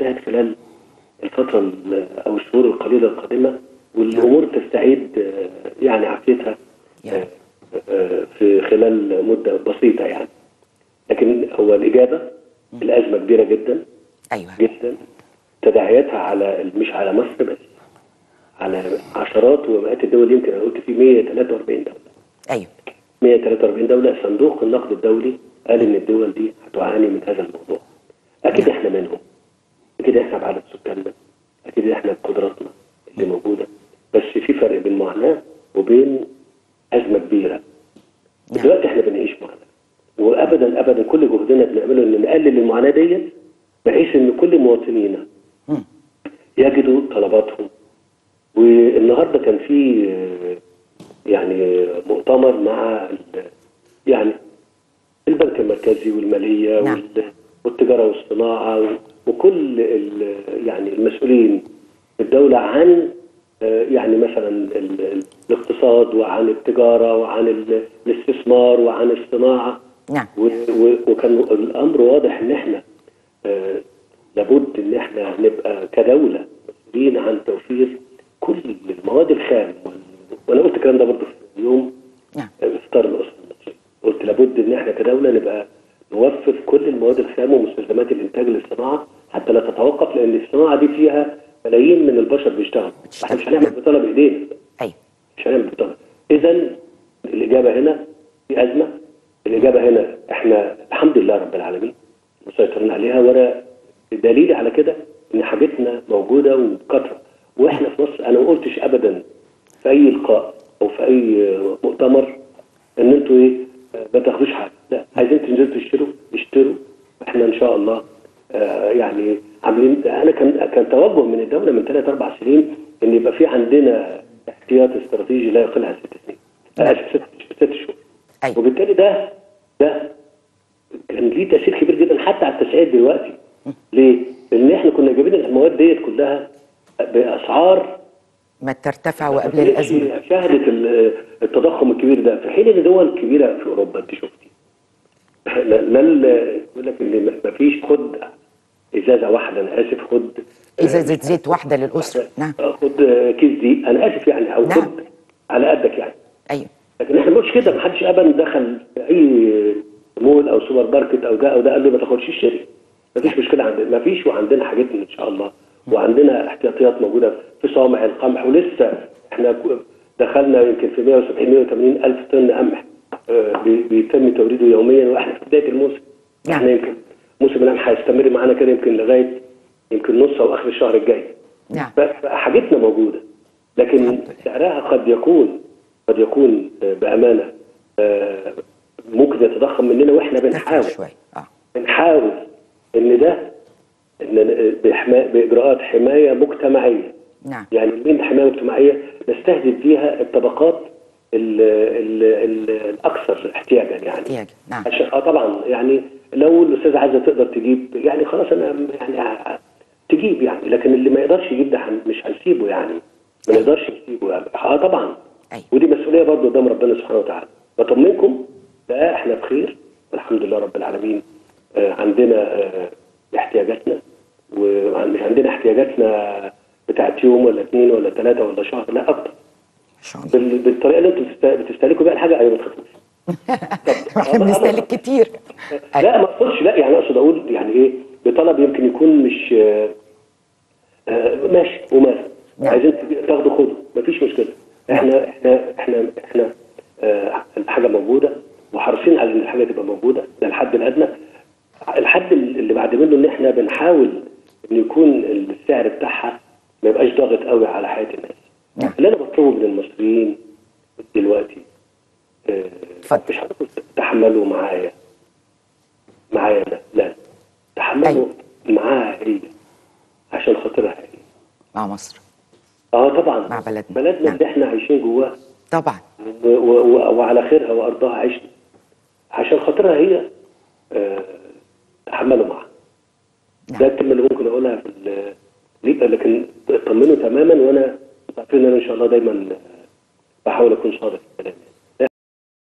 تنتهي خلال الفتره ال- او الشهور القليله القادمه والامور تستعيد آه، يعني عافيتها يا رب. آه، في خلال مده بسيطه يعني لكن هو الاجابه الازمه كبيره جدا ايوه جدا تداعياتها على مش على مصر بس على عشرات ومئات الدول يمكن انا قلت في 143 دوله ايوه 143 دوله صندوق النقد الدولي قال ان الدول دي هتعاني من هذا الموضوع اكيد احنا منهم اكيد احنا بعدد سكاننا اكيد احنا بقدراتنا اللي موجوده بس في فرق بين معاناه وبين ازمه كبيره نعم. دلوقتي احنا بنعيش معاناه وابدا ابدا كل جهدنا بنعمله ان نقلل المعاناه ديت بحيث ان كل مواطنينا مم. يجدوا طلباتهم والنهارده كان في آه، يعني مؤتمر مع ال- يعني البنك المركزي والماليه نعم. وال- والتجاره والصناعه و- وكل ال- يعني المسؤولين في الدوله عن آه، يعني مثلا ال- ال- الاقتصاد وعن التجاره وعن ال- الاستثمار وعن الصناعه نعم و- و- وكان الامر واضح ان احنا آه، لابد ان احنا نبقى كدوله مسؤولين عن توفير كل المواد الخام وال- وانا قلت الكلام ده برضه في يوم نعم افطار الاسره المصريه قلت لابد ان احنا كدوله نبقى نوفر كل المواد الخام ومستلزمات الانتاج للصناعه حتى لا تتوقف لان الصناعه دي فيها ملايين من البشر بيشتغلوا احنا مش هنعمل بطاله بايدينا ايوه مش هنعمل بطاله اذا الاجابه هنا في ازمه الاجابه هنا احنا الحمد لله رب العالمين مسيطرين عليها وانا دليلي على كده ان حاجتنا موجوده وبكثره واحنا في مصر انا ما قلتش ابدا في اي لقاء او في اي مؤتمر ان انتوا ايه ما تاخدوش حاجه لا عايزين تنزلوا تشتروا اشتروا احنا ان شاء الله آه، يعني عاملين انا كان كان توجه من الدوله من ثلاث اربع سنين ان يبقى في عندنا احتياط استراتيجي لا يقل عن ست سنين آه، ست ست شهور أيوة. وبالتالي ده ده كان ليه تاثير كبير جدا حتى على التسعير دلوقتي ليه؟ لان احنا كنا جايبين المواد ديت كلها باسعار ما ترتفع وقبل الازمه شهدت ال- التضخم الكبير ده في حين ان دول كبيره في اوروبا انت شفتي لا لا ال- يقول لك ان ما فيش خد ازازه واحده انا اسف خد ازازه زيت واحده للاسره نعم خد كيس دي انا اسف يعني او نعم. خد على قدك يعني ايوه لكن احنا ما بنقولش كده ما حدش ابدا دخل في اي مول او سوبر ماركت او ده او ده قال له ما تاخدش اشتري ما فيش مشكله عندنا ما فيش وعندنا حاجتنا ان شاء الله وعندنا احتياطيات موجوده في صوامع القمح ولسه احنا ك- دخلنا يمكن في 170 180 الف طن قمح آه، بي- بيتم توريده يوميا واحنا في بدايه الموسم نعم. احنا يمكن موسم القمح هيستمر معانا كده يمكن لغايه يمكن نص او اخر الشهر الجاي نعم ف- فحاجتنا موجوده لكن سعرها قد يكون قد يكون آه، بامانه آه، ممكن يتضخم مننا واحنا ارتفع بنحاول شويه اه بنحاول ان ده ان بحما- باجراءات حمايه مجتمعيه نعم يعني من حمايه مجتمعيه نستهدف بيها الطبقات ال ال ال الاكثر احتياجا يعني احتياج نعم عشان اه طبعا يعني لو الاستاذه عايزه تقدر تجيب يعني خلاص انا يعني ه- تجيب يعني لكن اللي ما يقدرش يجيب ده هن- مش هنسيبه يعني ما نقدرش نسيبه يعني اه طبعا أيوة. ودي مسؤوليه برضه قدام ربنا سبحانه وتعالى بطمنكم لا احنا بخير والحمد لله رب العالمين آه عندنا آه احتياجاتنا ومش عندنا احتياجاتنا بتاعت يوم ولا اثنين ولا ثلاثه ولا شهر لا اكتر ان شاء الله بال- بالطريقه اللي انتم بتست- بتستهلكوا بيها الحاجه ايوه ما تخافوش طب- احنا بنستهلك كتير لا ما اقصدش لا يعني اقصد اقول يعني ايه بطلب يمكن يكون مش آه، آه، ماشي وماله نعم. عايزين تجي- تاخدوا خدوا مفيش مشكله احنا احنا احنا احنا آه، الحاجه موجوده وحريصين على ان الحاجه تبقى موجوده ده الحد الادنى الحد اللي بعد منه ان احنا بنحاول ان يكون السعر بتاعها ما يبقاش ضاغط قوي على حياه الناس نعم. اللي انا بطلبه من المصريين دلوقتي آه، اتفضل. مش هتقول تحملوا معايا معايا لا لا تحملوا أيوة. معاها هي عشان خاطرها هي مع مصر اه طبعا مع بلدنا. بلدنا نعم. اللي احنا عايشين جواها طبعا و- و- و- وعلى خيرها وارضها عشنا عشان خاطرها هي آه تحملوا معاها نعم. ده الكلمه اللي ممكن اقولها في ال- ليك لكن اطمنوا تماما وانا عارفين ان انا ان شاء الله دايما آه، بحاول اكون صادق في كلامي